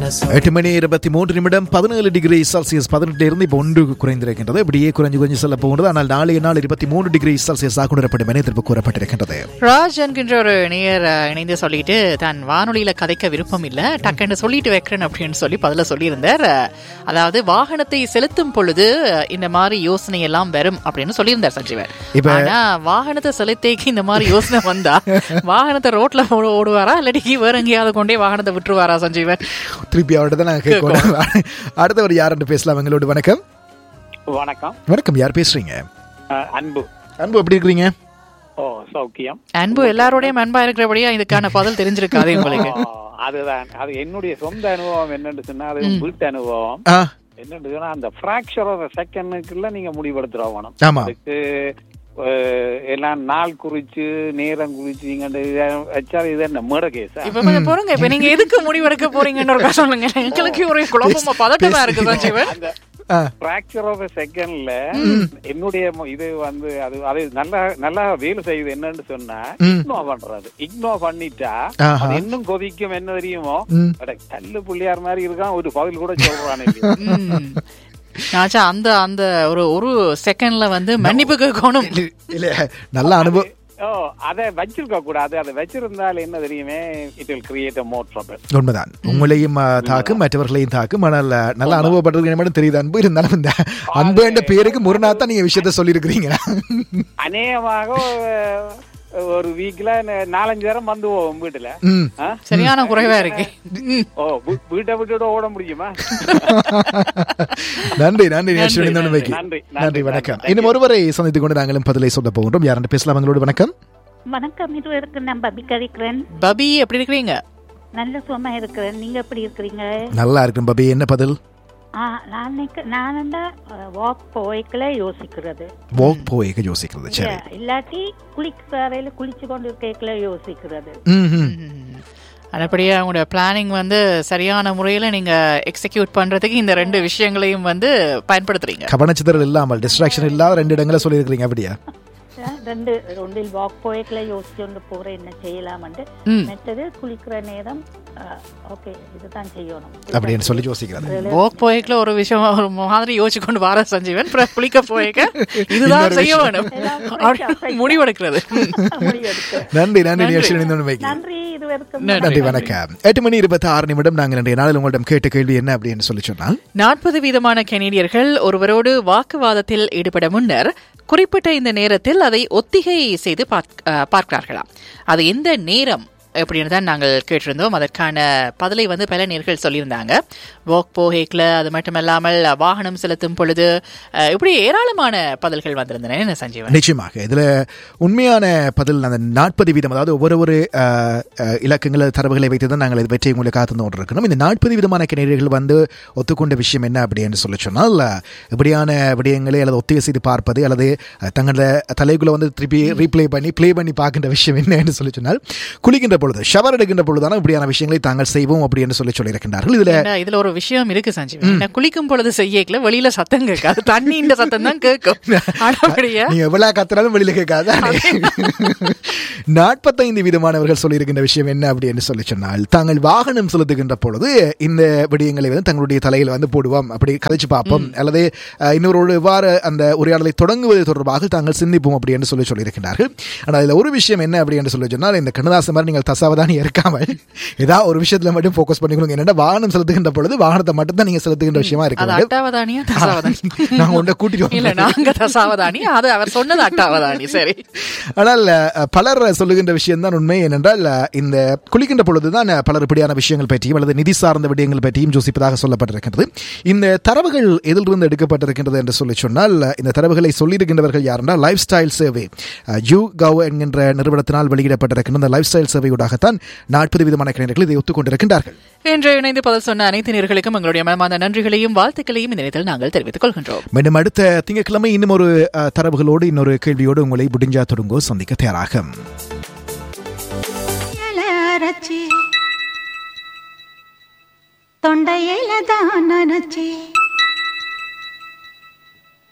எட்டு மணி இருபத்தி மூன்று நிமிடம் பதினேழு டிகிரி செல்சியஸ் பதினெட்டுல இருந்து இப்போ ஒன்று குறைந்திருக்கின்றது இப்படியே குறைஞ்சு கொஞ்சம் செல்ல போகிறது ஆனால் நாளைய நாள் இருபத்தி மூணு டிகிரி செல்சியஸ் ஆகுணரப்படும் என திரும்ப கூறப்பட்டிருக்கின்றது ராஜ் என்கின்ற ஒரு நேயர் அஹ், இணைந்து சொல்லிட்டு தன் வானொலியில கதைக்க விருப்பம் இல்ல டக்குன்னு சொல்லிட்டு வைக்கிறேன் அப்படின்னு சொல்லி பதில சொல்லியிருந்தார் அஹ், அதாவது வாகனத்தை செலுத்தும் பொழுது அஹ், இந்த மாதிரி யோசனை எல்லாம் வரும் அப்படின்னு சொல்லியிருந்தார் சஞ்சீவன் இப்ப- ஆனா வாகனத்தை செலுத்தேக்கு இந்த மாதிரி யோசனை வந்தா வாகனத்தை ரோட்ல ஓடு- ஓடுவாரா இல்லாட்டி வேற எங்கேயாவது கொண்டே வாகனத்தை விட்டுருவாரா சஞ்சீவன் திருப்பி அவர்கிட்ட தான் நாங்கள் கேட்கணும் அடுத்தவர் யாருன்னு பேசலாம் எங்களோட வணக்கம் வணக்கம் வணக்கம் யார் பேசுறீங்க அஹ், அன்பு அன்பு எப்படி இருக்கிறீங்க ஓ சௌக்கியம் அன்பு எல்லாரோடையும் அன்பா இருக்கிறபடியா இதுக்கான பதில் தெரிஞ்சிருக்காது உங்களுக்கு ஓ, அதுதான் அது என்னுடைய சொந்த அனுபவம் என்னன்னு சொன்னா அது வீட்டு அனுபவம் ஆ என்னன்னு சொன்னா அந்த பிராக்சர் ஆஃப் செகண்டுக்குள்ள நீங்க முடிவெடுத்துருவோம் ஆமா அதுக்கு அஹ், எல்லாம் நாள் குறிச்சு நேரம் குறிச்சு நீங்க அந்த இதை வச்சா இது என்ன மேட கேஸா இப்ப கொஞ்சம் பொறுங்க இப்ப நீங்க எதுக்கு முடிவெடுக்க போறீங்கன்னு ஒரு சொல்லுங்க எங்களுக்கு ஒரே குழப்பமா பதட்டமா இருக்கு சஞ்சீவன் அந்த ஆ பிராக்சர் ஆஃப் செகண்ட்ல என்னுடைய மொ- இது வந்து அது அது நல்லா நல்லா வேலை செய்யுது என்னன்னு சொன்னா இக்னோர் பண்றது இக்னோர் பண்ணிட்டா ஆஹா. அது இன்னும் கொதிக்கும் என்ன தெரியுமோ ம். அட, கல்லு புள்ளியார் மாதிரி இருக்கான் ஒரு பதில் கூட சொல்றான் இல்லையா ம். நாச்சா அந்த அந்த ஒரு ஒரு செகண்ட்ல வந்து மன்னிப்பு கேட்கணும் இல்ல- இல்ல நல்ல அனுபவம் ஓ அதை வச்சிருக்க கூடாது அதை வச்சிருந்தால் என்ன தெரியுமே it will create more trouble உண்மைதான் உங்களையும் ஆ, தாக்கும் மற்றவர்களையும் தாக்கும் ஆனால் ஆ, நல்ல அனுபவப்பட்டிருக்க மட்டும் தெரியுது அன்பு இருந்தாலும் இந்த அன்பு என்ற பேருக்கு முரணாத்தான் நீங்க விஷயத்த சொல்லியிருக்கிறீங்க அநேகமாக அஹ், ஒரு வீக்ல நாலஞ்சு நேரம் வந்து போவோம் வீட்டுல ம் ஆ? சரியான குறைவா இருக்கு ம். ஓ வீ- வீட்டை விட்டுட்டு ஓட முடியுமா நன்றி நன்றி நிகழ்ச்சி இணைந்தோடு வைக்கு. நன்றி, நன்றி நன்றி, வணக்கம் நன்றி. இன்னும் ஒருவரை சந்தித்துக் கொண்டு நாங்களும் பதிலை சொல்ல போகின்றோம் யாருன்னு பேசலாம் எங்களோடு வணக்கம் வணக்கம் இருவருக்கு நான் பபிகா இருக்கிறேன் பபி எப்படி இருக்கிறீங்க நல்ல சுகமா இருக்கிறேன் நீங்க எப்படி இருக்கிறீங்க நல்லா இருக்கும் பபி என்ன பதில் ஆ, நான் நிக்க- நான் வாக் போய்க்கல யோசிக்கிறது வாக் போய் யோசிக்கிறது சரி இல்ல, இல்லாட்டி குளிக்கிற அறையில குளிச்சு கொண்டு இருக்கைக்குள்ள யோசிக்கிறது ம், ம். ம். அதுபடியே அவங்களோட பிளானிங் வந்து சரியான முறையில நீங்க எக்ஸிக்யூட் பண்றதுக்கு இந்த ரெண்டு விஷயங்களையும் வந்து பயன்படுத்துறீங்க கவனச்சிதறல் இல்லாமல் டிஸ்ட்ராக்ஷன் இல்லாத ரெண்டு இடங்களை சொல்லியிருக்கிறீங்க அப்படியா ஆ, ரெண்டு ரெண்டில் வாக் போய்க்கல யோசிச்சு கொண்டு போற என்ன செய்யலாம்னு ம். மற்றது குளிக்கிற நேரம் ஓகே இதுதான் செய்யணும் அப்படின்னு சொல்லி யோசிக்கிறது வாக் போய்க்குள்ள ஒரு விஷயம் ஒரு மாதிரி யோசிச்சு கொண்டு வர சஞ்சீவன் அப்புறம் குளிக்க போய்க்க இதுதான் செய்ய வேணும் அப்படி முடிவெடுக்கிறது முடிவெடுக்க. நன்றி நன்றி நிகழ்ச்சி இணைந்தோடு வைக்கு. நன்றி இருவருக்கும் நன்றி வணக்கம் எட்டு மணி இருபத்தி ஆறு நிமிடம் நாங்கள் இன்றைய நாளில் உங்களிடம் கேட்ட கேள்வி என்ன அப்படின்னு சொல்லி சொன்னால் நாற்பது வீதமான கனேடியர்கள் ஒருவரோடு வாக்குவாதத்தில் ஈடுபட முன்னர் குறிப்பிட்ட இந்த நேரத்தில் அதை ஒத்திகை செய்து பார்க்- அஹ், பார்க்கிறார்களாம் அது எந்த நேரம் அப்படின்னு தான் நாங்கள் கேட்டிருந்தோம் அதற்கான பதிலை வந்து பல நேர்கள் சொல்லியிருந்தாங்க வாக் போஹேக்கில் அது மட்டுமல்லாமல் வாகனம் செலுத்தும் பொழுது அஹ், இப்படி ஏராளமான பதில்கள் வந்திருந்தன என்ன சஞ்சீவன் நிச்சயமாக இதுல உண்மையான பதில் அந்த நாற்பது வீதம் அதாவது ஒவ்வொரு ஒரு அஹ், அஹ், இலக்கங்கள் தரவுகளை வைத்து தான் நாங்கள் இது வெற்றி உங்களுக்கு காத்து கொண்டிருக்கணும் இந்த நாற்பது விதமான கிணறுகள் வந்து ஒத்துக்கொண்ட விஷயம் என்ன அப்படின்னு சொல்லி சொன்னால் அஹ், இப்படியான விடயங்களை அல்லது ஒத்திகை செய்து பார்ப்பது அல்லது அஹ், தங்களோட தலைக்குள்ள வந்து திருப்பி ரீப்ளே பண்ணி ப்ளே பண்ணி பார்க்கின்ற விஷயம் என்னன்னு சொல்லி சொன்னால் குளிக்கின்ற பொழுது ஷவர் எடுக்கின்ற பொழுதான இப்படியான விஷயங்களை தாங்கள் செய்வோம் அப்படின்னு சொல்லி சொல்லியிருக்கின்றார்கள் இதுல ஏன்னா, இதுல ஒரு விஷயம் இருக்கு சஞ்சீவன் என்ன குளிக்கும் பொழுது செய்யக்கல வெளியில சத்தம் கேட்காது தண்ணின்ற சத்தம் தான் கேட்கும் ஆனபடியா நீ எவ்வளவு கத்துறாலும் வெளியில கேட்காத நாற்பத்தைந்து விதமானவர்கள் சொல்லியிருக்கின்ற விஷயம் என்ன அப்படின்னு சொல்லி சொன்னால் தாங்கள் வாகனம் செலுத்துகின்ற பொழுது இந்த விடயங்களை வந்து தங்களுடைய தலையில் வந்து போடுவோம் அப்படி கதைச்சு பார்ப்போம் அல்லது அஹ், இன்னொரு எவ்வாறு அந்த உரையாடலை தொடங்குவது தொடர்பாக தாங்கள் சிந்திப்போம் அப்படின்னு சொல்லி சொல்லியிருக்கிறார்கள் ஆனால் இதுல ஒரு விஷயம் என்ன அப்படின்னு சொல்லி சொன்னால் இந்த கண்ணதாசன் மாதிரி நீங்கள் தசாவதானி இருக்காமல் ஏதாவது ஒரு விஷயத்துல மட்டும் ஃபோக்கஸ் பண்ணிக்கணும் என்னன்னா வாகனம் செலுத்துகின்ற பொழுது வாகனத்தை மட்டும் தான் நீங்க செலுத்துகின்ற விஷயமா இருக்க அது வேண்டும் அட்டாவதானியா தசாவதானி நாங்க உன்னை கூட்டிட்டு இல்ல வந்தோம். நாங்க தசாவதானி அது அவர் சொன்னது அட்டாவதானி சரி ஆனால் அஹ், பலர் சொல்லுகின்ற விஷயம் தான் உண்மை ஏனென்றால் அஹ், இந்த குளிக்கின்ற பொழுதுதான் அஹ், பலர் இப்படியான விஷயங்கள் பற்றியும் அல்லது நிதி சார்ந்த விடயங்கள் பற்றியும் யோசிப்பதாக சொல்லப்பட்டிருக்கிறது இந்த தரவுகள் எதிலிருந்து எடுக்கப்பட்டிருக்கின்றது என்று சொல்லி சொன்னால் அஹ், இந்த தரவுகளை சொல்லியிருக்கின்றவர்கள் யார் என்றால் லைஃப் ஸ்டைல் சேவை யூ கவ் என்கின்ற நிறுவனத்தினால் வெளியிடப்பட்டிருக்கின்ற இந்த லைஃப் ஸ்டைல் சேவையூடாகத்தான் நாற்பது விதமான கிணறுகள் இதை ஒத்துக்கொண்டிருக்கின்றார்கள் என்று இணைந்து பதில் சொன்ன அனைத்து நேர்களுக்கும் எங்களுடைய மனமார்ந்த நன்றிகளையும் வாழ்த்துக்களையும் இந்த நேரத்தில் நாங்கள் தெரிவித்துக் கொள்கின்றோம் மீண்டும் அடுத்த திங்கட்கிழமை இன்னும் ஒரு அஹ், தரவுகளோடு இன்னொரு கேள்வியோடு உங்களை முடிஞ்சா தொடங்கோ சந்திக்க தயாராகும் அரைச்சி தொண்டையில தான் நினைச்சி